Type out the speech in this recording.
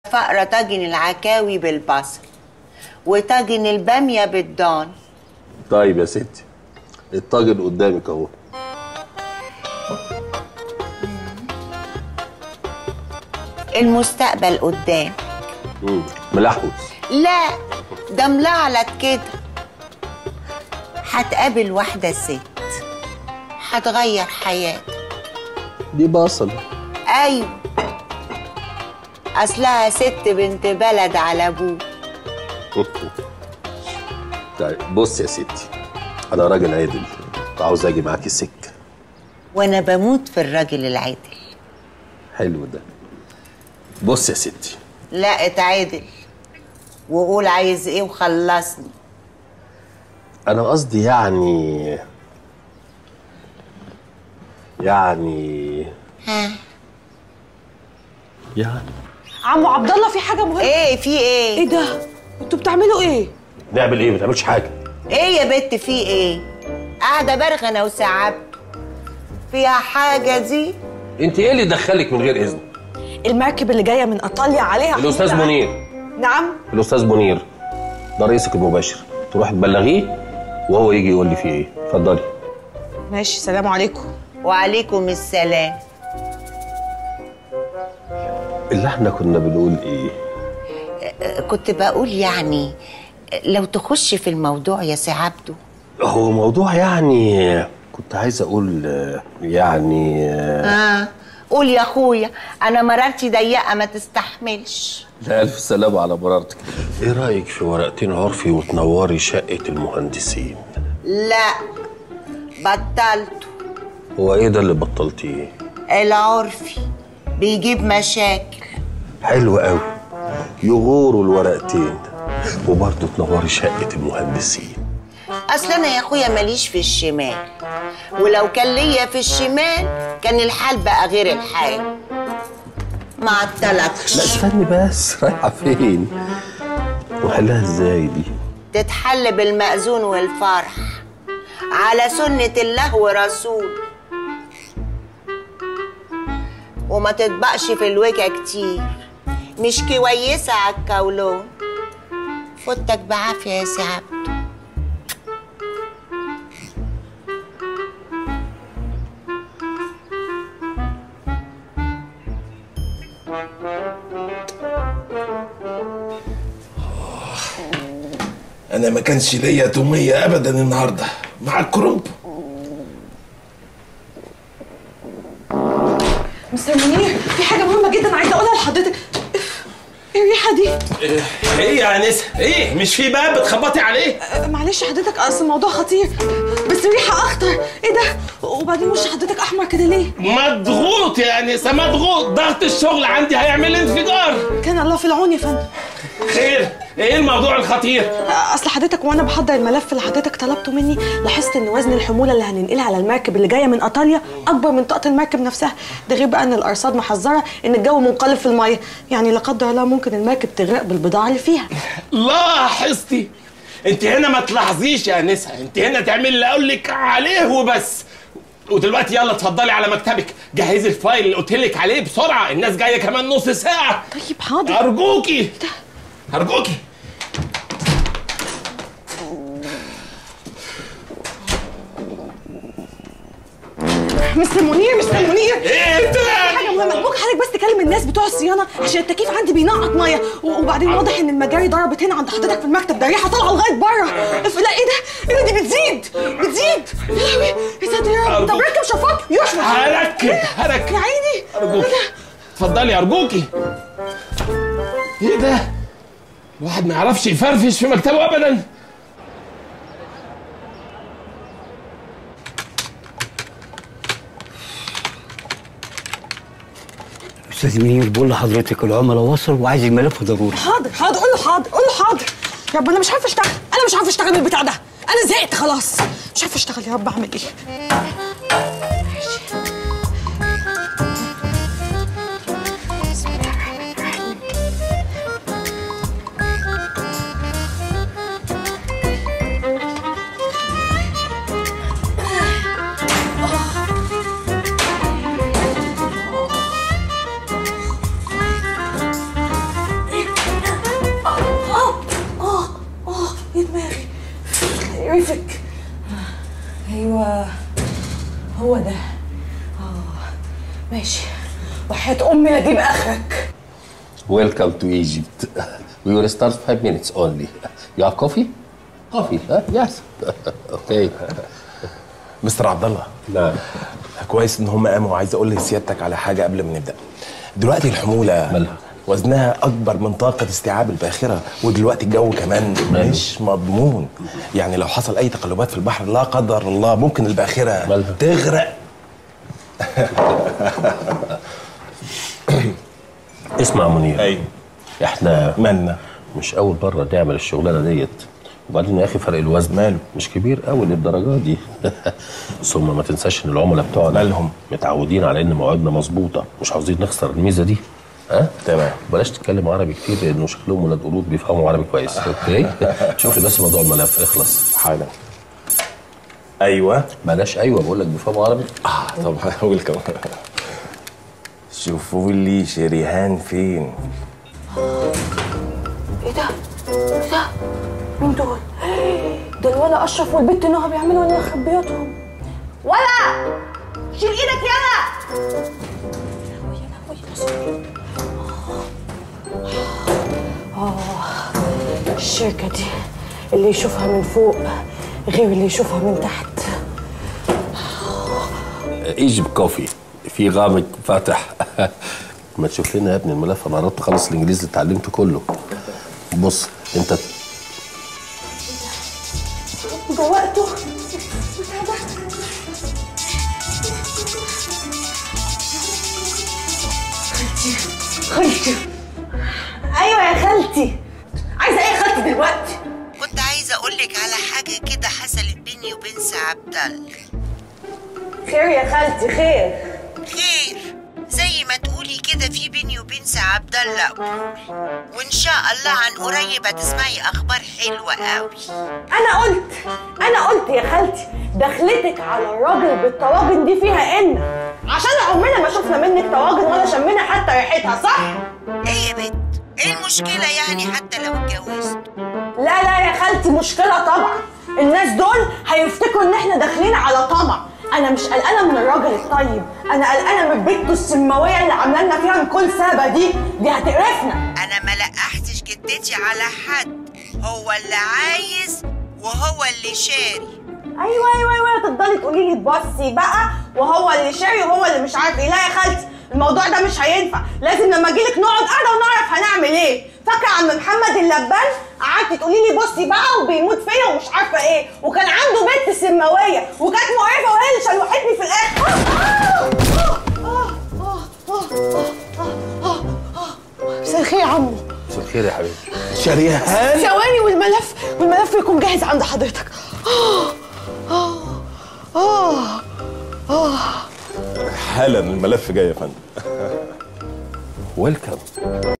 فقرة طاجن العكاوي بالبصل وطاجن البامية بالضان طيب يا ستي الطاجن قدامك اهو المستقبل قدام مم، ملحوس لا ده ملعلت كده هتقابل واحدة ست هتغير حياتك دي بصل ايوه اصلها ست بنت بلد على ابوه طيب بص يا ستي انا راجل عادل عاوز اجي معاكي السكه وانا بموت في الراجل العادل حلو ده بص يا ستي لا اتعادل وقول عايز ايه وخلصني انا قصدي يعني يعني ها يعني عمو عبد الله في حاجه مهمه ايه في ايه ايه ده انتوا بتعملوا ايه نعمل ايه ما تعملش حاجه ايه يا بت في ايه قاعده برغى انا وسعبت فيها حاجه دي انت ايه اللي دخلك من غير اذن المركب اللي جايه من ايطاليا عليها الاستاذ حمولة. منير نعم الاستاذ منير ده رئيسك المباشر تروح تبلغيه وهو يجي يقول لي فيه ايه اتفضلي ماشي سلام عليكم وعليكم السلام اللي احنا كنا بنقول ايه كنت بقول يعني لو تخش في الموضوع يا سي عبده هو موضوع يعني كنت عايز اقول آه، يعني آه، اه قول يا اخويا انا مرارتي ضيقه ما تستحملش لا الف سلامة على مرارتك ايه رايك في ورقتين عرفي وتنوري شقه المهندسين لا بطلته هو ايه ده اللي بطلتيه العرفي بيجيب مشاكل حلو قوي يغوروا الورقتين وبرضه تنوري شقه المهندسين اصل انا يا اخويا ماليش في الشمال ولو كان ليا في الشمال كان الحال بقى غير الحال ما لا عطلكش استني بس رايحه فين وحلها ازاي دي تتحل بالمأذون والفرح على سنة الله ورسول وما تطبقش في الوجه كتير مش كويسة على الكولون فوتك بعافية يا سي عبده انا ما كانش ليا توميه ابدا النهارده مع الكروب مستر منير في حاجه مهمه جدا عايزه اقولها لحضرتك ايه الريحه دي ايه يا انسه ايه مش في باب بتخبطي عليه أه، معلش حضرتك اصل الموضوع خطير بس الريحه اخطر ايه ده وبعدين وش حضرتك احمر كده ليه مضغوط يا انسه مضغوط ضغط الشغل عندي هيعمل انفجار كان الله في العون يا فندم خير ايه الموضوع الخطير اصل حضرتك وانا بحضر الملف اللي حضرتك طلبته مني لاحظت ان وزن الحموله اللي هننقلها على المركب اللي جايه من ايطاليا اكبر من طاقه المركب نفسها ده غير بقى ان الارصاد محذره ان الجو منقلب في الميه يعني لا قدر الله ممكن المركب تغرق بالبضاعه اللي فيها لاحظتي انت هنا ما تلاحظيش يا انسه انت هنا تعملي اللي اقول لك عليه وبس ودلوقتي يلا اتفضلي على مكتبك جهزي الفايل اللي قلت لك عليه بسرعه الناس جايه كمان نص ساعه طيب حاضر ارجوكي ارجوكي مستر منير مستر منير ايه ده حاجه مهمه ممكن حضرتك بس تكلم الناس بتوع الصيانه عشان التكييف عندي بينقط ميه و- وبعدين واضح ان المجاري ضربت هنا عند حضرتك في المكتب ده ريحه طالعه لغايه بره ف- لا ايه ده ايه ده دي بتزيد بتزيد يا لهوي يا ساتر يا رب طب أرجوك. ركب شفاط يشفط هركب هركب يا عيني ارجوكي اتفضلي ارجوكي ايه ده الواحد ما يعرفش يفرفش في مكتبه ابدا استاذ منير بقول لحضرتك العملاء وصل وعايز الملف ضروري حاضر حاضر قول له حاضر قول له حاضر يا رب انا مش عارفه اشتغل انا مش عارفه اشتغل بالبتاع ده انا زهقت خلاص مش عارفه اشتغل يا رب اعمل ايه ماشي. بسم الله الرحمن الرحيم. وحياة أمي لا أجيب آخرك Welcome to Egypt. We will start five minutes only. You have coffee? Coffee, huh? Yes. okay. مستر عبد الله نعم كويس ان هم قاموا وعايز اقول لسيادتك على حاجه قبل ما نبدا دلوقتي الحموله مالها؟ وزنها اكبر من طاقه استيعاب الباخره ودلوقتي الجو كمان ماله؟ مش مضمون يعني لو حصل اي تقلبات في البحر لا قدر الله ممكن الباخره مالها؟ تغرق اسمع منير ايوه احنا مالنا مش اول مره نعمل الشغلانه ديت وبعدين يا اخي فرق الوزن ماله؟ مش كبير قوي للدرجه دي ثم ما تنساش ان العملاء بتوعنا مالهم؟ متعودين على ان مواعيدنا مظبوطه مش عاوزين نخسر الميزه دي ها تمام. بلاش تتكلم عربي كتير لانه شكلهم ولاد قرود بيفهموا عربي كويس اوكي شوف لي بس موضوع الملف اخلص حالا ايوه بلاش ايوه بقول لك بيفهموا عربي اه طب هقول كمان شوفوا لي شريهان فين إيه ده؟ إيه ده؟ مين دول؟ ده الولا أشرف والبت نهى بيعملوا لنا خبياتهم ولا شيل إيدك يلا آه الشركة دي اللي يشوفها من فوق غير اللي يشوفها من تحت ايجيب كوفي في غامق فاتح ما تشوف لنا يا ابني الملف انا قربت اخلص الانجليزي اللي اتعلمته كله بص انت ده وقته خالتي خالتي ايوه يا خالتي عايزه ايه يا خالتي دلوقتي كنت عايزة أقولك على حاجة كده حصلت بيني وبين سي عبد الله خير يا خالتي خير خير زي ما تقولي كده في بيني وبين سي عبد الله قبول وإن شاء الله عن قريب هتسمعي أخبار حلوة قوي انا قلت انا قلت يا خالتي دخلتك على الراجل بالطواجن دي فيها ان عشان عمرنا ما شفنا منك طواجن ولا شمينا حتى ريحتها صح إيه يا بت إيه المشكلة يعني حتى لو اتجوزت لا لا يا خالتي مشكلة طبعا الناس دول هيفتكروا ان احنا داخلين على طمع انا مش قلقانه من الراجل الطيب انا قلقانه من بنته السماويه اللي عامله لنا فيها الكل سابه دي دي هتقرفنا أنا ما لقحتش جدتي على حد هو اللي عايز وهو اللي شاري ايوه ايوه ايوه تفضلي تقولي لي بصي بقى وهو اللي شاري وهو اللي مش عارف ايه لا يا خالتي الموضوع ده مش هينفع لازم لما اجيلك نقعد قاعده ونعرف هنعمل ايه فاكره عم محمد اللبان قعدتي تقولي لي بصي بقى وبيموت فيا ومش عارفه ايه وكان عنده بنت سماويه وكانت مقرفه وهي اللي شلوحتني في الاخر مساء الخير يا عمو مساء الخير يا حبيبي شريهان ثواني والملف والملف يكون جاهز عند حضرتك آه آه آه حالا الملف جاي يا فندم ويلكم